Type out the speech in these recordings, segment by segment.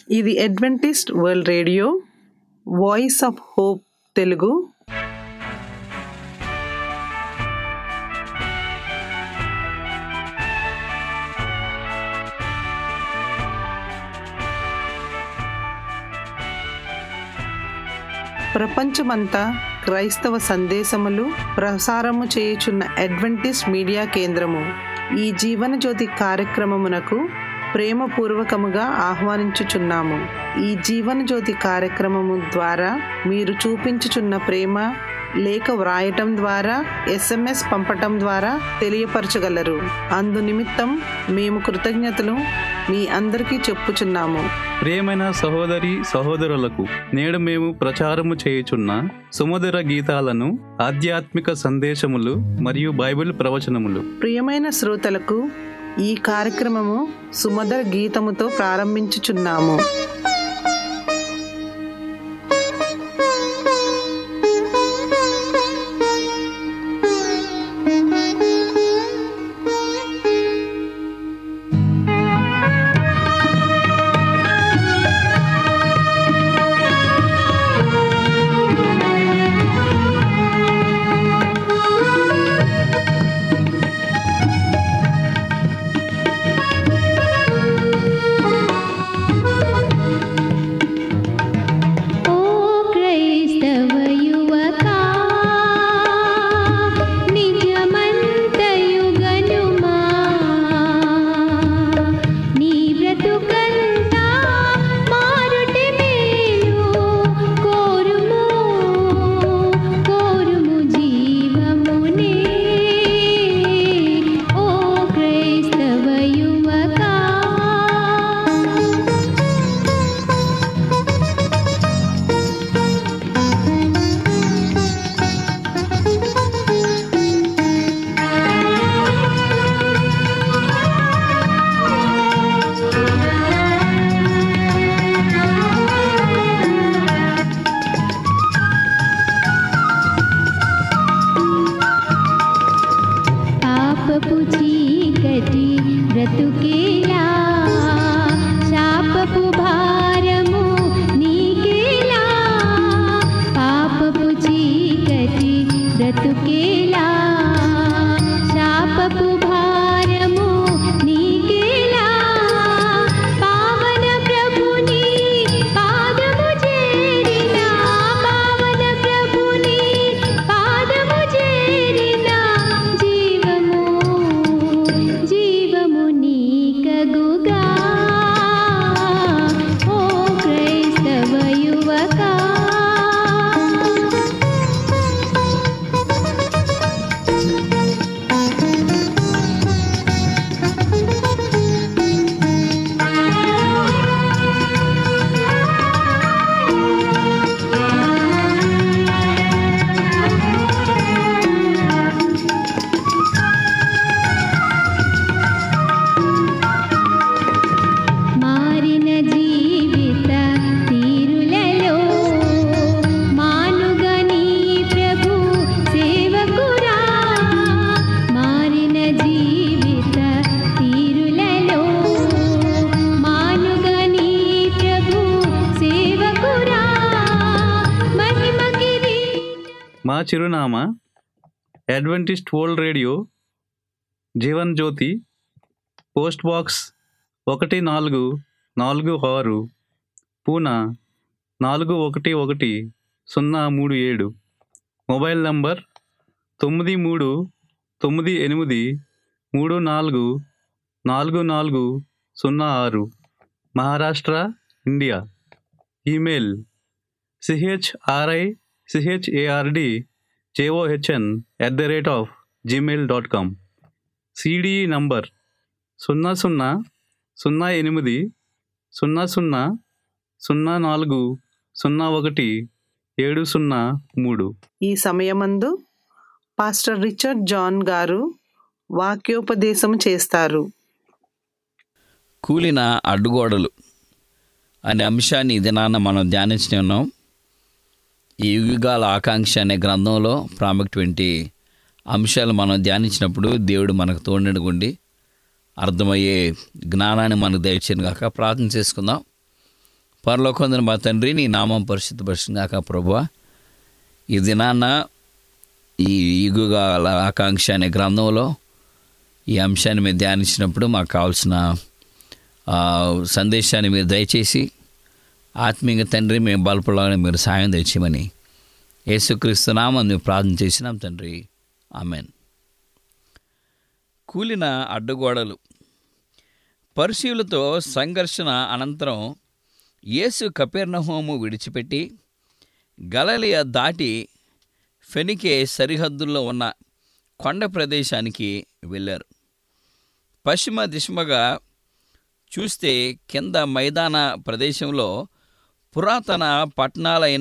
ఇది Adventist World Radio Voice of Hope Telugu ప్రపంచమంతా క్రైస్తవ సందేశములు ప్రసారము చేయుచున్న అడ్వెంటిస్ట్ మీడియా కేంద్రము ఈ జీవన జ్యోతి కార్యక్రమమునకు ప్రేమపూర్వకముగా ఆహ్వానించుచున్నాము ఈ జీవన జ్యోతి కార్యక్రమము ద్వారా మీరు చూపించుచున్న ప్రేమ లేఖ వ్రాయటం ద్వారా ఎస్ఎంఎస్ పంపటం ద్వారా తెలియపరచగలరు అందు నిమిత్తం మేము కృతజ్ఞతలు మీ అందరికీ చెప్పుచున్నాము ప్రియమైన సహోదరి సహోదరులకు నేడు మేము ప్రచారము చేయుచున్న సుమధుర గీతాలను ఆధ్యాత్మిక సందేశములు మరియు బైబిల్ ప్రవచనములు ప్రియమైన శ్రోతలకు ఈ కార్యక్రమము సుమధుర గీతముతో ప్రారంభించుచున్నాము ఓ క్రైస్తవ యువకా నిజమంతయు గనుమా నీ బ్రతుకంతా మారుటి మేలు కోరుము కోరుము జీవమునే ఓ క్రైస్తవ యువకా పాపపు చీకటి బ్రతుకేలా శాపపు భారము నీకేలా పాపపు చీకటి బ్రతుకేలా శాపపు భారము నీకేలా పావన ప్రభుని పాదము చేరిన పావన ప్రభుని పాదము చేరిన జీవము జీవము నీకగుగా ఓ క్రైస్తవ యువకా మారిన జీవిత తీరులలో మానుగా నీ ప్రభు సేవకురా మారిన జీవిత తీరులలో మానుగా నీ ప్రభు సేవకురా మహిమ కిరీటం మా చిరునామా Adventist World Radio Jeevan Jyoti post box ఒకటి నాలుగు నాలుగు ఆరు పూనా నాలుగు ఒకటి ఒకటి సున్నా మూడు ఏడు మొబైల్ నంబర్ తొమ్మిది మూడు తొమ్మిది ఎనిమిది మూడు నాలుగు నాలుగు నాలుగు సున్నా ఆరు Maharashtra India email C H R I C H A R D J O H N at the rate of Gmail dot com C D E number సున్నా సున్నా సున్నా ఎనిమిది సున్నా సున్నా సున్నా నాలుగు సున్నా ఒకటి ఏడు సున్నా మూడు ఈ సమయమందు పాస్టర్ రిచర్డ్ జాన్ గారు వాక్యోపదేశం చేస్తారు కూలిన అడ్డుగోడలు అనే అంశాన్ని ఈ దినాన మనం ధ్యానించి ఉన్నాం ఈ యుగాల ఆకాంక్ష అనే గ్రంథంలో ప్రాముఖ్యటువంటి అంశాలు మనం ధ్యానించినప్పుడు దేవుడు మనకు తోడుగుండి అర్థమయ్యే జ్ఞానాన్ని మనకు దయచేయను కాక ప్రార్థన చేసుకుందాం పరలోకొందని మా తండ్రి నీ నామం పరిశుద్ధపరిచిందాక ప్రభువా ఈ దినాన్న ఈ ఈగుగా ఆకాంక్ష అనే గ్రంథంలో ఈ అంశాన్ని మీరు ధ్యానించినప్పుడు మాకు కావాల్సిన ఆ, సందేశాన్ని మీరు దయచేసి ఆత్మీయ తండ్రి మేము బలపడాలని మీరు సాయం తెచ్చమని యేసుక్రీస్తు నామం మేము ప్రార్థన చేసినాం తండ్రి ఆమెన్ కూలిన అడ్డుగోడలు పరిశీలతో సంఘర్షణ అనంతరం యేసు కపెర్నహోము విడిచిపెట్టి గలలియ దాటి ఫెనికే సరిహద్దుల్లో ఉన్న కొండ ప్రదేశానికి వెళ్ళారు పశ్చిమ దిశమగా చూస్తే కింద మైదాన ప్రదేశంలో పురాతన పట్టణాలైన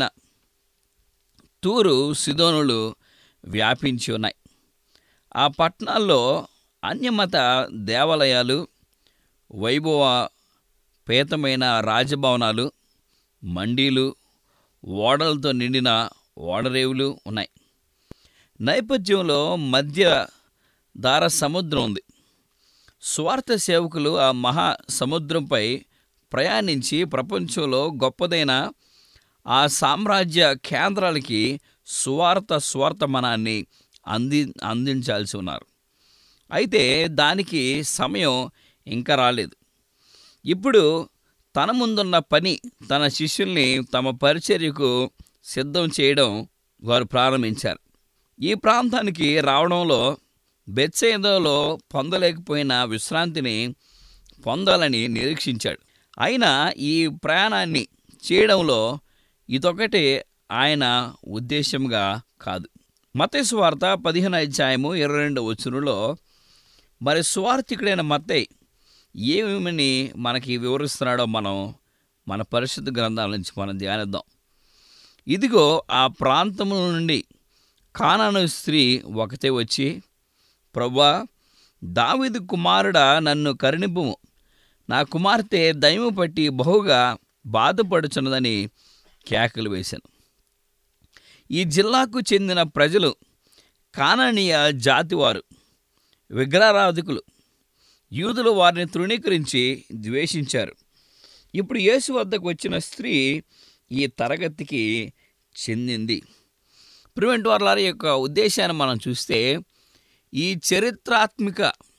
తూరు సిదోనులు వ్యాపించి ఉన్నాయి ఆ పట్టణాల్లో అన్యమత దేవాలయాలు వైభవ పేతమైన రాజభవనాలు మండీలు ఓడలతో నిండిన ఓడరేవులు ఉన్నాయి నేపథ్యంలో మధ్య దార సముద్రం ఉంది స్వార్థ సేవకులు ఆ మహా సముద్రంపై ప్రయాణించి ప్రపంచంలో గొప్పదైన ఆ సామ్రాజ్య కేంద్రాలకి సువార్త స్వార్థమనాన్ని అంది అందించాల్సి ఉన్నారు అయితే దానికి సమయం ఇంకా రాలేదు ఇప్పుడు తన ముందున్న పని తన శిష్యుల్ని తమ పరిచర్యకు సిద్ధం చేయడం వారు ప్రారంభించారు ఈ ప్రాంతానికి రావడంలో బెత్సేదలో పొందలేకపోయిన విశ్రాంతిని పొందాలని నిరీక్షించాడు అయినా ఈ ప్రయాణాన్ని చేయడంలో ఇదొకటి ఆయన ఉద్దేశంగా కాదు మతేసు వార్త పదిహేను అధ్యాయము ఇరవై రెండు వచ్చునులో మరి స్వార్థికుడైన మత్తయి ఏమని మనకి వివరిస్తున్నాడో మనం మన పరిశుద్ధ గ్రంథాల నుంచి మనం ధ్యానిద్దాం ఇదిగో ఆ ప్రాంతము నుండి కానాను స్త్రీ ఒకతే వచ్చి ప్రభా దావిదు కుమారుడా నన్ను కరుణింపుము నా కుమార్తె దయము పట్టి బహుగా బాధపడుచున్నదని కేకలు వేశాను ఈ జిల్లాకు చెందిన ప్రజలు కాననీయ జాతివారు విగ్రహారాధికులు యూదులు వారిని తృణీకరించి ద్వేషించారు ఇప్పుడు యేసు వద్దకు వచ్చిన స్త్రీ ఈ తరగతికి చెందింది ప్రివెంట్ వార్లారి యొక్క ఉద్దేశాన్ని మనం చూస్తే ఈ చరిత్రాత్మక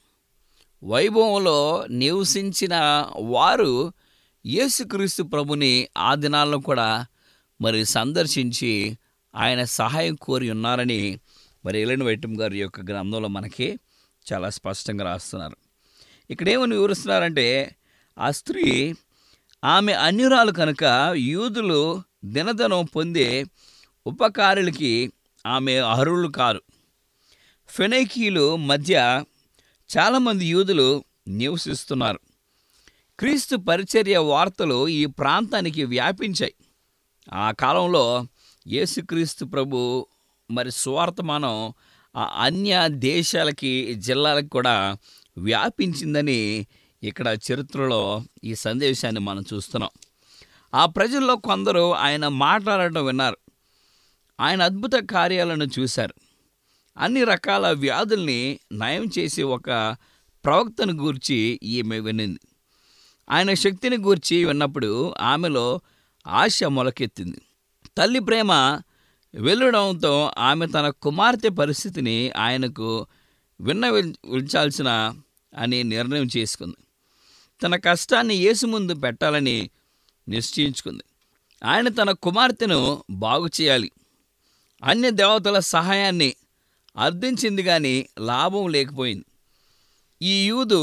వైభవంలో నివసించిన వారు యేసుక్రీస్తు ప్రభుని ఆ దినాల్లో కూడా మరి సందర్శించి ఆయన సహాయం కోరి ఉన్నారని మరి ఎలెన్ వైటం గారి యొక్క గ్రంథంలో మనకి చాలా స్పష్టంగా రాస్తున్నారు ఇక్కడ ఏమని వివరిస్తున్నారంటే ఆ స్త్రీ ఆమె అన్యురాలు కనుక యూదులు దినదనం పొందే ఉపకారులకి ఆమె అర్హులు కారు ఫెనైకీలు మధ్య చాలామంది యూదులు నివసిస్తున్నారు క్రీస్తు పరిచర్య వార్తలు ఈ ప్రాంతానికి వ్యాపించాయి ఆ కాలంలో యేసుక్రీస్తు ప్రభు మరి స్వార్థమానం ఆ అన్య దేశాలకి జిల్లాలకు కూడా వ్యాపించిందని ఇక్కడ చరిత్రలో ఈ సందేశాన్ని మనం చూస్తున్నాం ఆ ప్రజల్లో కొందరు ఆయన మాట్లాడటం విన్నారు ఆయన అద్భుత కార్యాలను చూశారు అన్ని రకాల వ్యాధుల్ని నయం చేసే ఒక ప్రవక్తను గూర్చి ఈమె వినింది ఆయన శక్తిని గూర్చి విన్నప్పుడు ఆమెలో ఆశ మొలకెత్తింది తల్లి ప్రేమ వెళ్ళడంతో ఆమె తన కుమార్తె పరిస్థితిని ఆయనకు విన్నవించాల్సిన అని నిర్ణయం చేసుకుంది తన కష్టాన్ని యేసు ముందు పెట్టాలని నిశ్చయించుకుంది ఆయన తన కుమార్తెను బాగు చేయాలి అన్య దేవతల సహాయాన్ని అర్థించింది కానీ లాభం లేకపోయింది ఈ యూదు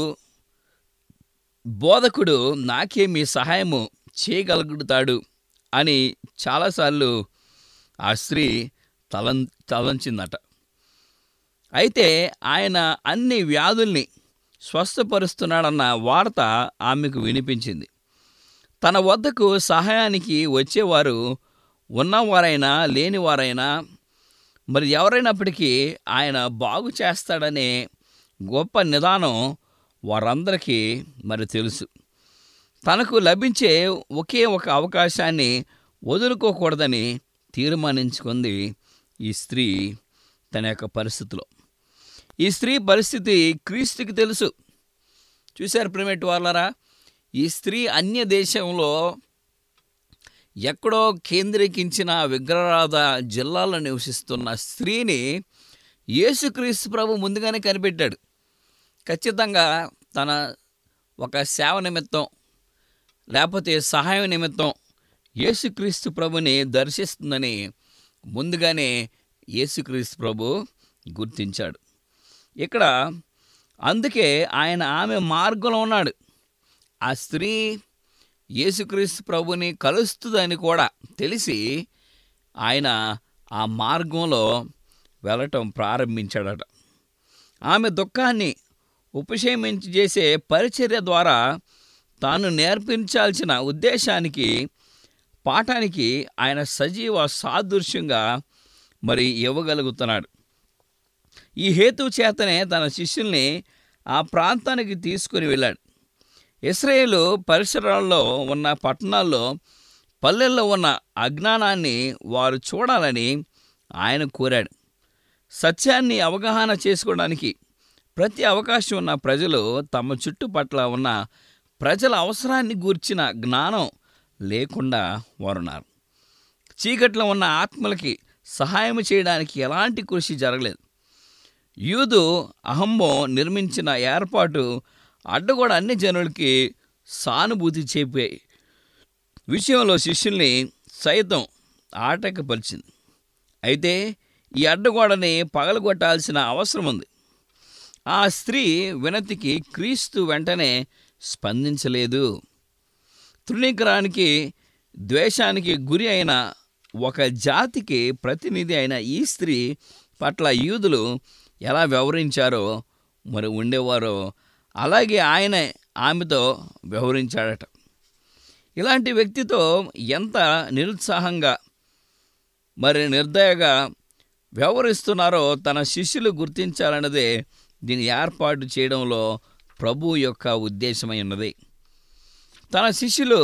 బోధకుడు నాకేమీ సహాయము చేయగలుగుతాడు అని చాలాసార్లు ఆ స్త్రీ తలం తలంచిందట అయితే ఆయన అన్ని వ్యాధుల్ని స్వస్థపరుస్తున్నాడన్న వార్త ఆమెకు వినిపించింది తన వద్దకు సహాయానికి వచ్చేవారు ఉన్నవారైనా లేనివారైనా మరి ఎవరైనప్పటికీ ఆయన బాగు చేస్తాడనే గొప్ప నిదానం వారందరికీ మరి తెలుసు తనకు లభించే ఒకే ఒక అవకాశాన్ని వదులుకోకూడదని తీర్మానించుకుంది ఈ స్త్రీ తన యొక్క పరిస్థితిలో ఈ స్త్రీ పరిస్థితి క్రీస్తుకి తెలుసు చూశారు ప్రిమేట్ వాళ్ళరా ఈ స్త్రీ అన్య దేశంలో ఎక్కడో కేంద్రీకరించిన విగ్రహారాధ జిల్లాలో నివసిస్తున్న స్త్రీని యేసుక్రీస్తు ప్రభు ముందుగానే కనిపెట్టాడు ఖచ్చితంగా తన ఒక సేవ నిమిత్తం లేకపోతే సహాయం నిమిత్తం యేసుక్రీస్తు ప్రభుని దర్శిస్తుందని ముందుగానే యేసుక్రీస్తు ప్రభు గుర్తించాడు ఇక్కడ అందుకే ఆయన ఆమె మార్గంలో ఉన్నాడు ఆ స్త్రీ యేసుక్రీస్తు ప్రభుని కలుస్తుందని కూడా తెలిసి ఆయన ఆ మార్గంలో వెళ్ళటం ప్రారంభించాడట ఆమె దుఃఖాన్ని ఉపశమించి చేసే పరిచర్య ద్వారా తాను నేర్పించాల్సిన ఉద్దేశానికి పాఠానికి ఆయన సజీవ సాదృశ్యంగా మరి ఇవ్వగలుగుతున్నాడు ఈ హేతు చేతనే తన శిష్యుల్ని ఆ ప్రాంతానికి తీసుకుని వెళ్ళాడు ఇస్రాయేలు పరిసరాల్లో ఉన్న పట్టణాల్లో పల్లెల్లో ఉన్న అజ్ఞానాన్ని వారు చూడాలని ఆయన కోరాడు సత్యాన్ని అవగాహన చేసుకోవడానికి ప్రతి అవకాశం ఉన్న ప్రజలు తమ చుట్టుపట్ల ఉన్న ప్రజల అవసరాన్ని గూర్చిన జ్ఞానం లేకుండా వారున్నారు చీకట్లో ఉన్న ఆత్మలకి సహాయం చేయడానికి ఎలాంటి కృషి జరగలేదు యూదు అహంబో నిర్మించిన ఏర్పాటు అడ్డగోడ అన్ని జనులకి సానుభూతి చెప్పే విషయంలో శిష్యుల్ని సైతం ఆటంకపరిచింది అయితే ఈ అడ్డగోడని పగలగొట్టాల్సిన అవసరం ఉంది ఆ స్త్రీ వినతికి క్రీస్తు వెంటనే స్పందించలేదు తృణీకరానికి ద్వేషానికి గురి అయిన ఒక జాతికి ప్రతినిధి అయిన ఈ స్త్రీ పట్ల యూదులు ఎలా వ్యవహరించారో మరి ఉండేవారో అలాగే ఆయన ఆమెతో వ్యవహరించాడట ఇలాంటి వ్యక్తితో ఎంత నిరుత్సాహంగా మరి నిర్దయగా వ్యవహరిస్తున్నారో తన శిష్యులు గుర్తించాలన్నదే దీన్ని ఏర్పాటు చేయడంలో ప్రభు యొక్క ఉద్దేశమై ఉన్నది తన శిష్యులు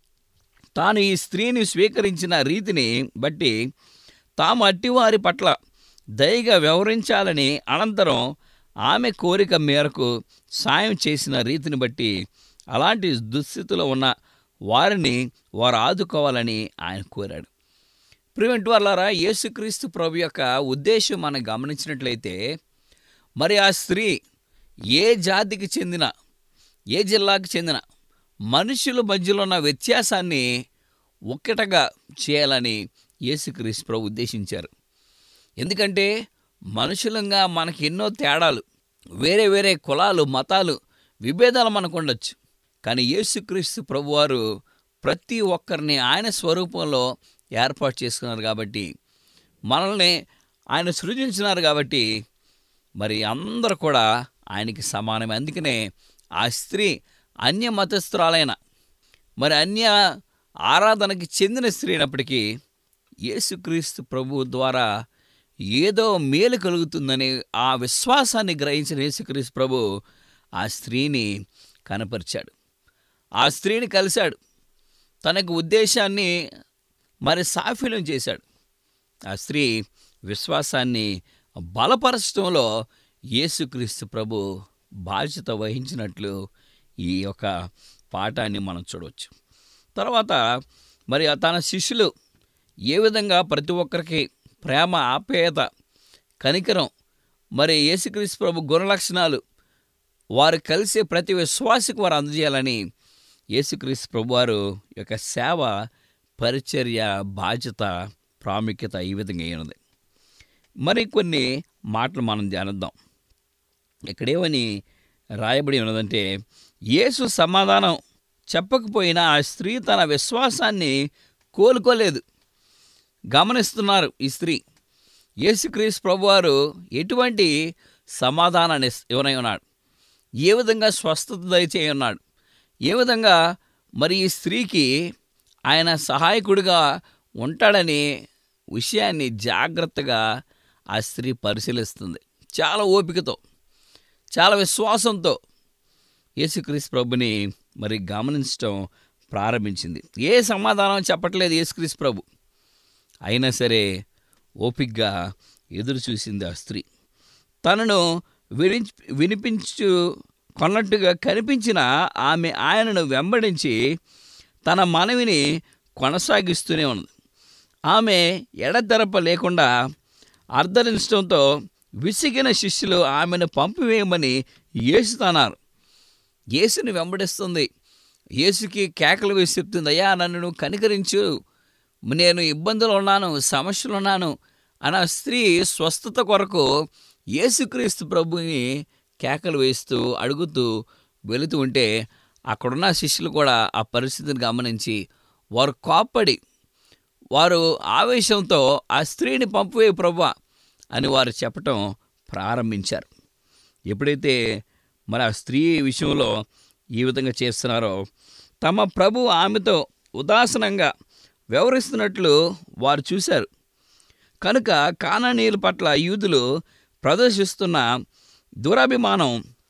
తాను ఈ స్త్రీని స్వీకరించిన రీతిని బట్టి తాము అట్టివారి పట్ల దయగా వ్యవహరించాలని అనంతరం ఆమె కోరిక మేరకు సాయం చేసిన రీతిని బట్టి అలాంటి దుస్థితిలో ఉన్న వారిని వారు ఆదుకోవాలని ఆయన కోరాడు ప్రివెంట్ వాళ్ళారా యేసుక్రీస్తు ప్రభు యొక్క ఉద్దేశం మనం గమనించినట్లయితే మరి ఆ స్త్రీ ఏ జాతికి చెందిన ఏ జిల్లాకు చెందిన మనుషుల మధ్యలో ఉన్న వ్యత్యాసాన్ని ఒక్కటగా చేయాలని యేసుక్రీస్తు ప్రభు ఉద్దేశించారు ఎందుకంటే మనుషులంగా మనకి ఎన్నో తేడాలు వేరే వేరే కులాలు మతాలు విభేదాలు మనకు ఉండొచ్చు కానీ యేసుక్రీస్తు ప్రభువారు ప్రతి ఒక్కరిని ఆయన స్వరూపంలో ఏర్పాటు చేసుకున్నారు కాబట్టి మనల్ని ఆయన సృజించినారు కాబట్టి మరి అందరూ కూడా ఆయనకి సమానమే అందుకనే ఆ స్త్రీ అన్య మతస్థురాలైన మరి అన్య ఆరాధనకి చెందిన స్త్రీ అయినప్పటికీ యేసుక్రీస్తు ప్రభు ద్వారా ఏదో మేలు కలుగుతుందని ఆ విశ్వాసాన్ని గ్రహించిన యేసుక్రీస్తు ప్రభు ఆ స్త్రీని కనపరిచాడు ఆ స్త్రీని కలిశాడు తనకు ఉద్దేశాన్ని మరి సాఫీలం చేశాడు ఆ స్త్రీ విశ్వాసాన్ని బలపరచడంలో యేసుక్రీస్తు ప్రభు బాధ్యత వహించినట్లు ఈ యొక్క పాఠాన్ని మనం చూడవచ్చు తర్వాత మరి ఆ తన శిష్యులు ఏ విధంగా ప్రతి ఒక్కరికి ప్రేమ ఆప్యాయత కనికరం మరి యేసుక్రీస్తు ప్రభు గుణలక్షణాలు వారు కలిసే ప్రతి విశ్వాసకు వారు అందజేయాలని యేసుక్రీస్తు ప్రభు వారు యొక్క సేవ పరిచర్య బాధ్యత ప్రాముఖ్యత ఈ విధంగా అయినది మరి కొన్ని మాటలు మనం ధ్యానిద్దాం ఇక్కడేమని రాయబడి ఉన్నదంటే యేసు సమాధానం చెప్పకపోయినా ఆ స్త్రీ తన విశ్వాసాన్ని కోలుకోలేదు గమనిస్తున్నారు ఈ స్త్రీ యేసుక్రీస్తు ప్రభువారు ఎటువంటి సమాధానాన్ని ఇవ్వనై ఉన్నాడు ఏ విధంగా స్వస్థత దయచేయి ఉన్నాడు ఏ విధంగా మరి ఈ స్త్రీకి ఆయన సహాయకుడిగా ఉంటాడని విషయాన్ని జాగ్రత్తగా ఆ స్త్రీ పరిశీలిస్తుంది చాలా ఓపికతో చాలా విశ్వాసంతో యేసుక్రీస్తు ప్రభుని మరి గమనించడం ప్రారంభించింది ఏ సమాధానం చెప్పట్లేదు యేసుక్రీస్తు ప్రభు అయినా సరే ఓపిగ్గా ఎదురు చూసింది ఆ స్త్రీ తనను వినించి వినిపించు కొన్నట్టుగా కనిపించిన ఆమె ఆయనను వెంబడించి తన మనవిని కొనసాగిస్తూనే ఉన్నది ఆమె ఎడతెరప లేకుండా అర్ధనిష్టంతో విసిగిన శిష్యులు ఆమెను పంపివేయమని యేసుతన్నారు యేసుని వెంబడిస్తుంది యేసుకి కేకలు వేసి చెప్తుంది అయ్యా నన్ను నువ్వు కనికరించు నేను ఇబ్బందులు ఉన్నాను సమస్యలు ఉన్నాను అన్న స్త్రీ స్వస్థత కొరకు యేసుక్రీస్తు ప్రభుని కేకలు వేస్తూ అడుగుతూ వెళుతూ ఉంటే అక్కడున్న శిష్యులు కూడా ఆ పరిస్థితిని గమనించి వారు కోప్పడి వారు ఆవేశంతో ఆ స్త్రీని పంపువే ప్రభా అని వారు చెప్పటం ప్రారంభించారు ఎప్పుడైతే మరి ఆ స్త్రీ విషయంలో ఈ విధంగా చేస్తున్నారో తమ ప్రభు ఆమెతో ఉదాసనంగా వ్యవహరిస్తున్నట్లు వారు చూశారు కనుక కానానీయుల పట్ల యూదులు ప్రదర్శిస్తున్న దురాభిమానం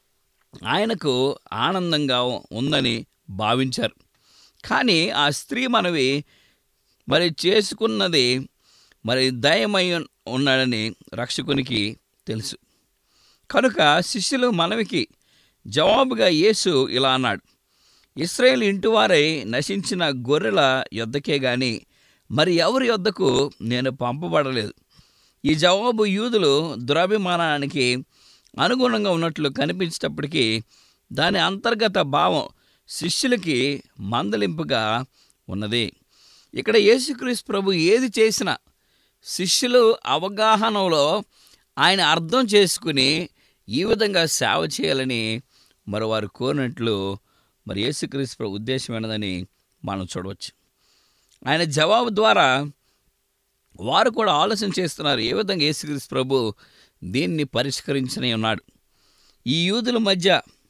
ఆయనకు ఆనందంగా ఉందని భావించారు కానీ ఆ స్త్రీ మనవి మరి చేసుకున్నది మరి దయమై ఉన్నాడని రక్షకునికి తెలుసు కనుక శిష్యులు మనవికి జవాబుగా యేసు ఇలా అన్నాడు ఇస్రాయేల్ ఇంటివారై నశించిన గొర్రెల యొద్దకే గాని మరి ఎవరి యొద్దకు నేను పంపబడలేదు ఈ జవాబు యూదులు దురాభిమానానికి అనుగుణంగా ఉన్నట్లు కనిపించేటప్పటికీ దాని అంతర్గత భావం శిష్యులకి మందలింపుగా ఉన్నది ఇక్కడ యేసుక్రీస్తు ప్రభు ఏది చేసినా శిష్యులు అవగాహనలో ఆయన అర్థం చేసుకుని ఈ విధంగా సేవ చేయాలని మరి వారు కోరినట్లు మరి యేసుక్రీస్తు ప్రభు ఉద్దేశమైనదని మనం చూడవచ్చు ఆయన జవాబు ద్వారా వారు కూడా ఆలోచన చేస్తున్నారు ఏ విధంగా యేసుక్రీస్తు ప్రభు దీన్ని పరిష్కరించని ఉన్నాడు ఈ యూదుల మధ్య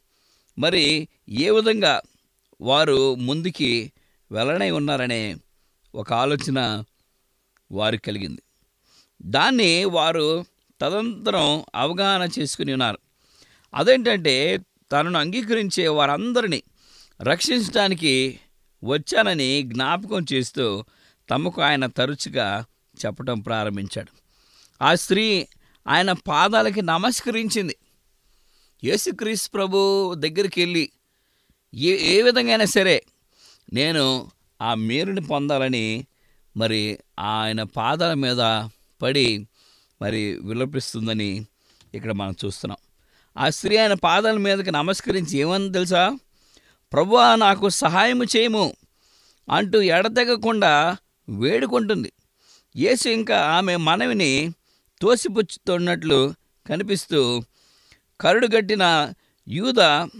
మరి ఏ విధంగా వారు ముందుకి వెళ్ళనై ఉన్నారనే ఒక ఆలోచన వారికి కలిగింది దాన్ని వారు తదనంతరం అవగాహన చేసుకుని ఉన్నారు అదేంటంటే తనను అంగీకరించే వారందరినీ రక్షించడానికి వచ్చానని జ్ఞాపకం చేస్తూ తమకు ఆయన తరచుగా చెప్పటం ప్రారంభించాడు ఆ స్త్రీ ఆయన పాదాలకి నమస్కరించింది యేసుక్రీస్తు ప్రభు దగ్గరికి వెళ్ళి ఏ ఏ విధంగా సరే నేను ఆ మేరుని పొందాలని మరి ఆయన పాదాల మీద పడి మరి విలపిస్తుందని ఇక్కడ మనం చూస్తున్నాం ఆ స్త్రీ ఆయన పాదాల మీదకి నమస్కరించి ఏమని తెలుసా ప్రభువా నాకు సహాయము చేయము అంటూ ఎడతెగకుండా వేడుకుంటుంది యేసు ఇంకా ఆమె మనవిని తోసిపుచ్చుతున్నట్లు కనిపిస్తూ కరుడుగట్టిన యూద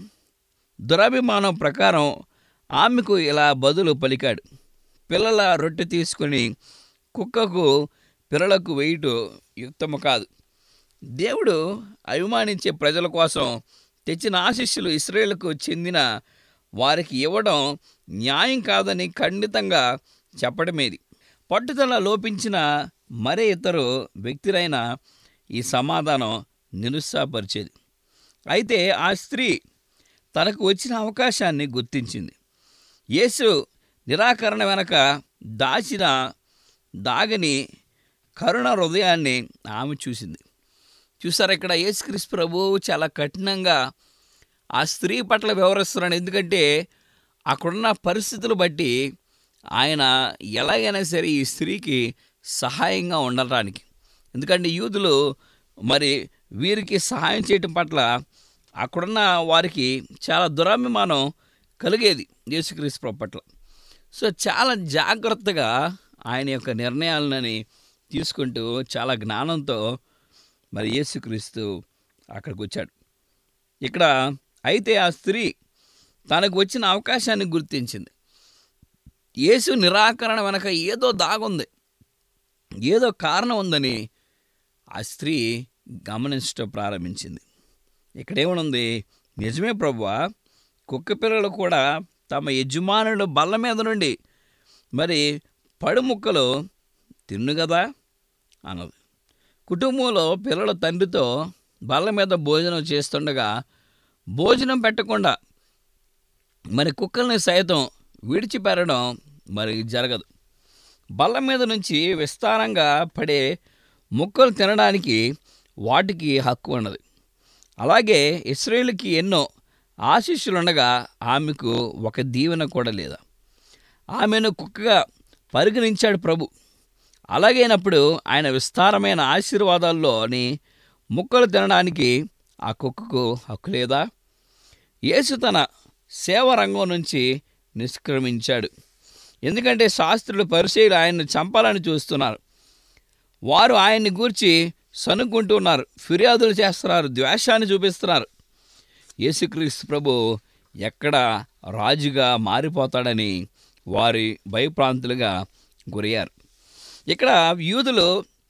దురాభిమానం ప్రకారం ఆమెకు ఇలా బదులు పలికాడు పిల్లల రొట్టె తీసుకుని కుక్కకు పిల్లలకు వేయుట యుక్తము కాదు దేవుడు అభిమానించే ప్రజల కోసం తెచ్చిన ఆశిష్యులు ఇస్రాయేల్కు చెందిన వారికి ఇవ్వడం న్యాయం కాదని ఖండితంగా చెప్పడమేది పట్టుదల లోపించిన మరే ఇతరు వ్యక్తిరైనా ఈ సమాధానం నిరుత్సాహపరిచేది అయితే ఆ స్త్రీ తనకు వచ్చిన అవకాశాన్ని గుర్తించింది యేసు నిరాకరణ వెనక దాచిన దాగని కరుణ హృదయాన్ని ఆమె చూసింది చూసారు ఇక్కడ యేసుక్రీస్తు ప్రభు చాలా కఠినంగా ఆ స్త్రీ పట్ల వ్యవహరిస్తున్నాడు ఎందుకంటే అక్కడున్న పరిస్థితులు బట్టి ఆయన ఎలాగైనా సరే ఈ స్త్రీకి సహాయంగా ఉండటానికి ఎందుకంటే యూదులు మరి వీరికి సహాయం చేయటం పట్ల అక్కడున్న వారికి చాలా దురాభిమానం కలిగేది యేసుక్రీస్తు ప్రభు పట్ల సో చాలా జాగ్రత్తగా ఆయన యొక్క నిర్ణయాలని తీసుకుంటూ చాలా జ్ఞానంతో మరి యేసుక్రీస్తు అక్కడికి వచ్చాడు ఇక్కడ అయితే ఆ స్త్రీ తనకు వచ్చిన అవకాశాన్ని గుర్తించింది యేసు నిరాకరణ వెనక ఏదో దాగుంది ఏదో కారణం ఉందని ఆ స్త్రీ గమనించడం ప్రారంభించింది ఇక్కడేమనుంది నిజమే ప్రభువా కుక్క పిల్లలు కూడా తమ యజమానుల బల్ల మీద నుండి మరి పడుముక్కలు తిన్ను కదా అన్నది కుటుంబంలో పిల్లల తండ్రితో బల్ల మీద భోజనం చేస్తుండగా భోజనం పెట్టకుండా మరి కుక్కల్ని సైతం విడిచిపెరడం మరి జరగదు బల్ల మీద నుంచి విస్తారంగా పడే ముక్కలు తినడానికి వాటికి హక్కు ఉన్నది అలాగే ఇస్రాయేల్కి ఎన్నో ఆశీస్సులుండగా ఆమెకు ఒక దీవెన కూడా లేదా ఆమెను కుక్కగా పరిగణించాడు ప్రభు అలాగైనప్పుడు ఆయన విస్తారమైన ఆశీర్వాదాల్లోని ముక్కలు తినడానికి ఆ కుక్కకు హక్కు లేదా యేసు తన సేవ రంగం నుంచి నిష్క్రమించాడు ఎందుకంటే శాస్త్రులు పరిచయులు ఆయన్ని చంపాలని చూస్తున్నారు వారు ఆయన్ని గూర్చి సనుక్కుంటున్నారు ఫిర్యాదులు చేస్తున్నారు ద్వేషాన్ని చూపిస్తున్నారు యేసుక్రీస్తు ప్రభు ఎక్కడ రాజుగా మారిపోతాడని వారి భయప్రాంతులుగా గురయ్యారు ఇక్కడ యూదులు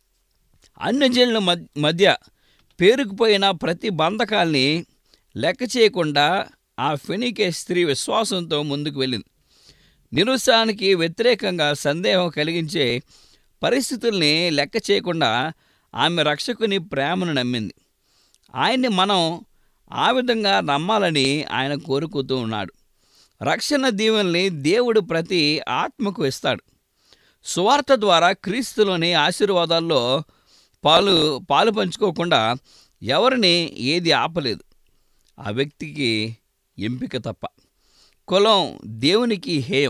అన్యజనుల మధ్- మధ్య పేరుకుపోయిన ప్రతి బంధకాల్ని లెక్క చేయకుండా ఆ ఫెనికే స్త్రీ విశ్వాసంతో ముందుకు వెళ్ళింది నిరుత్సాహానికి వ్యతిరేకంగా సందేహం కలిగించే పరిస్థితుల్ని లెక్క చేయకుండా ఆమె రక్షకుని ప్రేమను నమ్మింది ఆయన్ని మనం ఆ విధంగా నమ్మాలని ఆయన కోరుకుతూ ఉన్నాడు రక్షణ దీవెనల్ని దేవుడు ప్రతి ఆత్మకు ఇస్తాడు సువార్త ద్వారా క్రీస్తులోని ఆశీర్వాదాల్లో పాలు పాలు పంచుకోకుండా ఎవరిని ఏది ఆపలేదు ఆ వ్యక్తికి ఎంపిక తప్ప కులం దేవునికి హేయం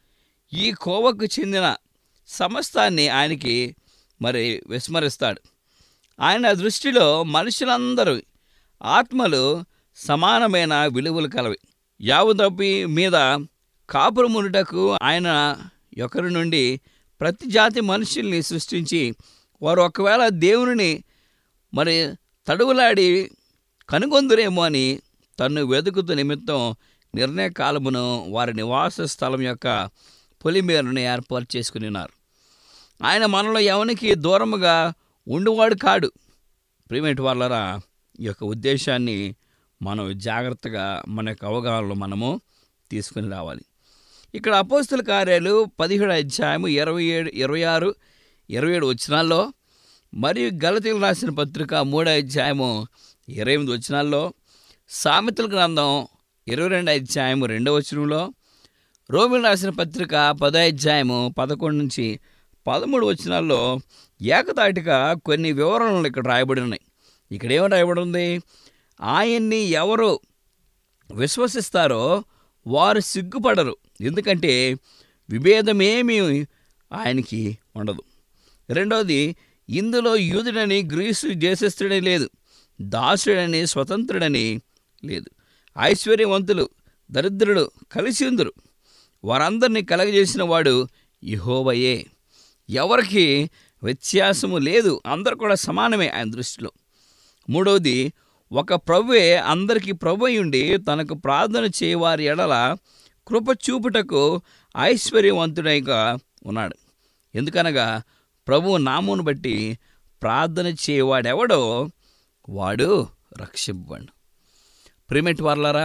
ఈ కోవకు చెందిన సమస్తాన్ని ఆయనకి మరి విస్మరిస్తాడు ఆయన దృష్టిలో మనుషులందరూ ఆత్మలు సమానమైన విలువలు కలవి యావుదప్పి మీద కాపురమునుటకు ఆయన ఒకరి నుండి ప్రతి జాతి మనుషుల్ని సృష్టించి వారు ఒకవేళ దేవుని మరి తడువులాడి కనుగొందురేమో అని తన్ను వెతుకుతూ నిమిత్తం నిర్ణయ కాలమును వారి నివాస స్థలం యొక్క పొలిమేరను ఏర్పాటు చేసుకుని ఉన్నారు ఆయన మనలో ఎవనికి దూరముగా ఉండువాడు కాడు ప్రిమేట్ వాళ్ళరా ఈ యొక్క ఉద్దేశాన్ని మనం జాగ్రత్తగా మన యొక్క అవగాహనలో మనము తీసుకుని రావాలి ఇక్కడ అపోస్తుల కార్యాలు పదిహేడు అధ్యాయము ఇరవై ఏడు ఇరవై ఆరు ఇరవై ఏడు వచనాల్లో మరియు గలతీలు రాసిన పత్రిక మూడో అధ్యాయము ఇరవై ఎనిమిది వచనాల్లో సామెతల గ్రంథం ఇరవై రెండు అధ్యాయము రెండవ వచనంలో రోమిల్ రాసిన పత్రిక పదో అధ్యాయము పదకొండు నుంచి పదమూడు వచనాల్లో ఏకతాటిగా కొన్ని వివరణలు ఇక్కడ రాయబడి ఉన్నాయి ఇక్కడ ఏమి రాయబడి ఉంది ఆయన్ని ఎవరు విశ్వసిస్తారో వారు సిగ్గుపడరు ఎందుకంటే విభేదమేమీ ఆయనకి ఉండదు రెండోది ఇందులో యూదుడని గ్రీసు దేశస్థుడని లేదు దాసుడని స్వతంత్రుడని లేదు ఐశ్వర్యవంతులు దరిద్రుడు కలిసి ఉందరు వారందరినీ కలగజేసిన వాడు యహోవయే ఎవరికి వ్యత్యాసము లేదు అందరు కూడా సమానమే ఆయన దృష్టిలో మూడవది ఒక ప్రభువే అందరికీ ప్రభు అయి ఉండి తనకు ప్రార్థన చేయవారి ఎడల కృప చూపుటకు ఐశ్వర్యవంతుడైగా ఉన్నాడు ఎందుకనగా ప్రభు నామును బట్టి ప్రార్థన చేయవాడెవడో వాడు రక్షింపబడు ప్రిమెట్ వర్లరా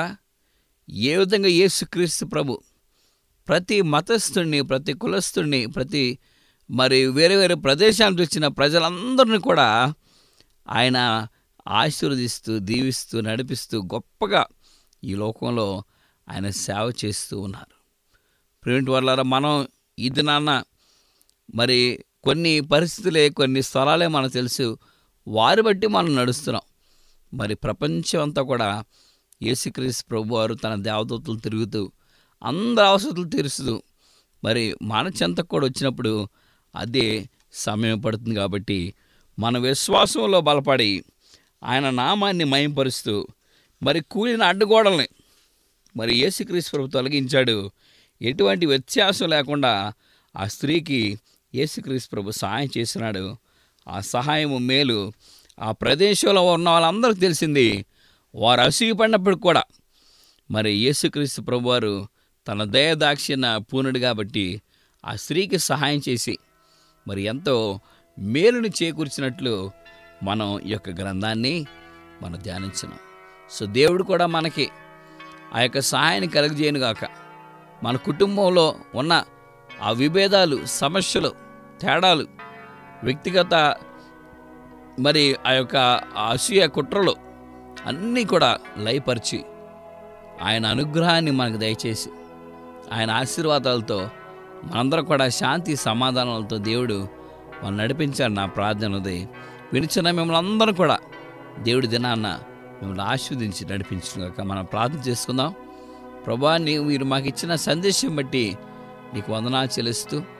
ఏ విధంగా యేసుక్రీస్తు ప్రభు ప్రతి మతస్థుడిని ప్రతి కులస్థుడిని ప్రతి మరి వేరే వేరే ప్రదేశాల నుంచి వచ్చిన ప్రజలందరినీ కూడా ఆయన ఆశీర్వదిస్తూ దీవిస్తూ నడిపిస్తూ గొప్పగా ఈ లోకంలో ఆయన సేవ చేస్తూ ఉన్నారు ప్రిమిట్ వాళ్ళారా మనం ఈ దినాన్న మరి కొన్ని పరిస్థితులే కొన్ని స్థలాలే మనకు తెలుసు వారి బట్టి మనం నడుస్తున్నాం మరి ప్రపంచం అంతా కూడా యేసుక్రీస్తు ప్రభు వారు తన దేవదూతలు తిరుగుతూ అందరి అవసరాలు తీరుస్తూ మరి మన చెంతకు కూడా వచ్చినప్పుడు అదే సమయం పడుతుంది కాబట్టి మన విశ్వాసంలో బలపడి ఆయన నామాన్ని మయంపరుస్తూ మరి కూలిన అడ్డుగోడల్ని మరి యేసుక్రీస్తు ప్రభు తొలగించాడు ఎటువంటి వ్యత్యాసం లేకుండా ఆ స్త్రీకి యేసుక్రీస్తు ప్రభు సహాయం చేసినాడు ఆ సహాయము మేలు ఆ ప్రదేశంలో ఉన్న వాళ్ళందరికీ తెలిసింది వారు అసూయపడినప్పుడు కూడా మరి యేసుక్రీస్తు ప్రభువారు తన దయదాక్షిణ పూనుడు కాబట్టి ఆ స్త్రీకి సహాయం చేసి మరి ఎంతో మేలుని చేకూర్చినట్లు మనం ఈ యొక్క గ్రంథాన్ని మనం ధ్యానించినాం సో దేవుడు కూడా మనకి ఆ యొక్క సహాయాన్ని కలుగజేయనుగాక మన కుటుంబంలో ఉన్న ఆ విభేదాలు సమస్యలు తేడాలు వ్యక్తిగత మరి ఆ యొక్క అసూయ కుట్రలు అన్నీ కూడా లయపరిచి ఆయన అనుగ్రహాన్ని మనకు దయచేసి ఆయన ఆశీర్వాదాలతో మనందరం కూడా శాంతి సమాధానాలతో దేవుడు మనం నడిపించాడు నా ప్రార్థన ఉదయం వినిచిన మిమ్మల్ని అందరం కూడా దేవుడి దినాన్న మిమ్మల్ని ఆశీర్వదించి నడిపించుగాక మనం ప్రార్థన చేసుకుందాం ప్రభా నీవు మీరు మాకు ఇచ్చిన సందేశం బట్టి నీకు వందనాలు చెల్లిస్తూ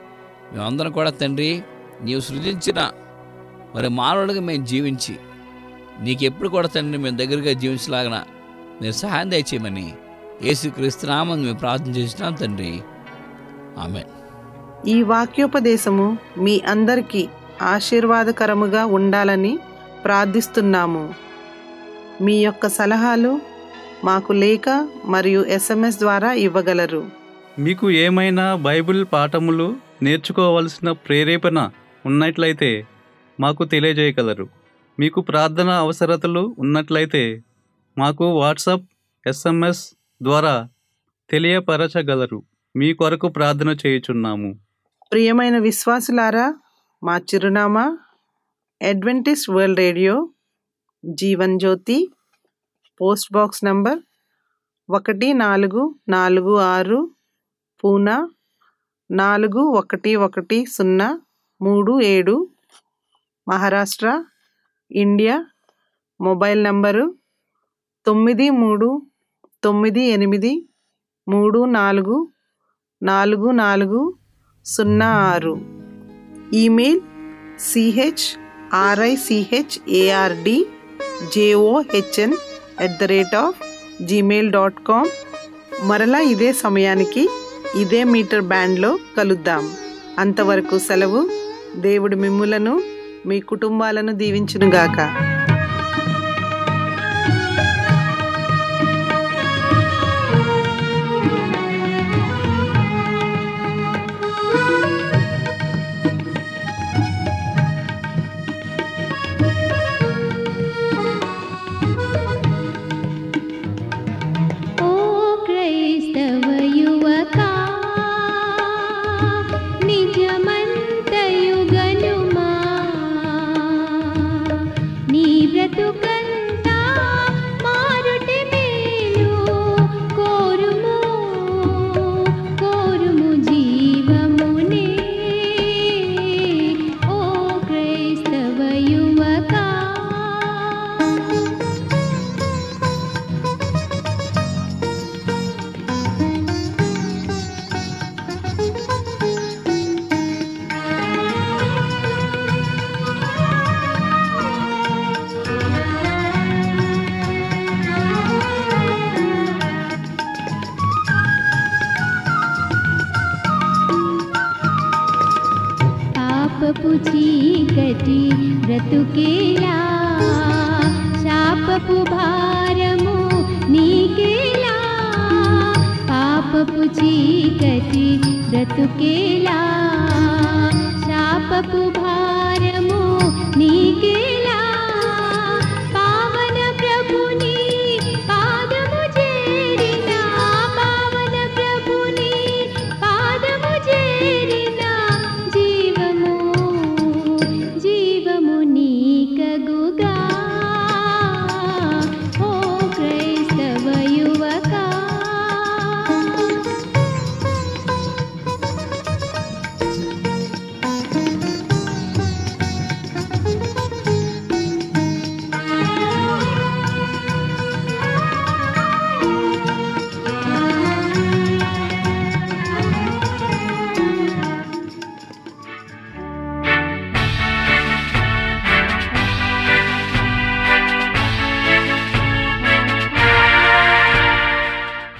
మేమందరం కూడా తండ్రి నీవు సృజించిన మరి మానవుడిగా మేము జీవించి నీకు ఎప్పుడు కూడా తండ్రి మేము దగ్గరగా జీవించలాగన మీరు సహాయం దయచేయమని యేసుక్రీస్తునామని మేము ప్రార్థన చేసినాం తండ్రి ఆమె ఈ వాక్యోపదేశము మీ అందరికీ ఆశీర్వాదకరముగా ఉండాలని ప్రార్థిస్తున్నాము మీ యొక్క సలహాలు మాకు లేఖ మరియు ఎస్ఎంఎస్ ద్వారా ఇవ్వగలరు మీకు ఏమైనా బైబిల్ పాఠములు నేర్చుకోవలసిన ప్రేరేపణ ఉన్నట్లయితే మాకు తెలియజేయగలరు మీకు ప్రార్థన అవసరతలు ఉన్నట్లయితే మాకు వాట్సాప్ ఎస్ఎంఎస్ ద్వారా తెలియపరచగలరు మీ కొరకు ప్రార్థన చేయుచున్నాము ప్రియమైన విశ్వాసులారా మా చిరునామా Adventist World Radio Jeevan Jyoti post box number ఒకటి నాలుగు నాలుగు ఆరు పూనా నాలుగు ఒకటి ఒకటి సున్నా మూడు ఏడు మహారాష్ట్ర ఇండియా మొబైల్ నంబరు తొమ్మిది మూడు తొమ్మిది ఎనిమిది మూడు నాలుగు నాలుగు నాలుగు సున్నా ఆరు email C H R I C H A R D J O H N at the rate of Gmail dot com మరలా ఇదే సమయానికి ఇదే మీటర్ బ్యాండ్లో కలుద్దాం అంతవరకు సెలవు దేవుడు మిమ్ములను మీ కుటుంబాలను దీవించునుగాక ఓ క్రైస్తవ యువకా నిజమంతయుగనుమా నీ బ్రతుకంతా మారుటి మేలు కోరుము కోరుము జీవమునే ఓ క్రైస్తవ యువకా పాపపు చీకటి బ్రతుకేలా శాపపు భారము నీకేలా పాపపు చీకటి బ్రతుకేలా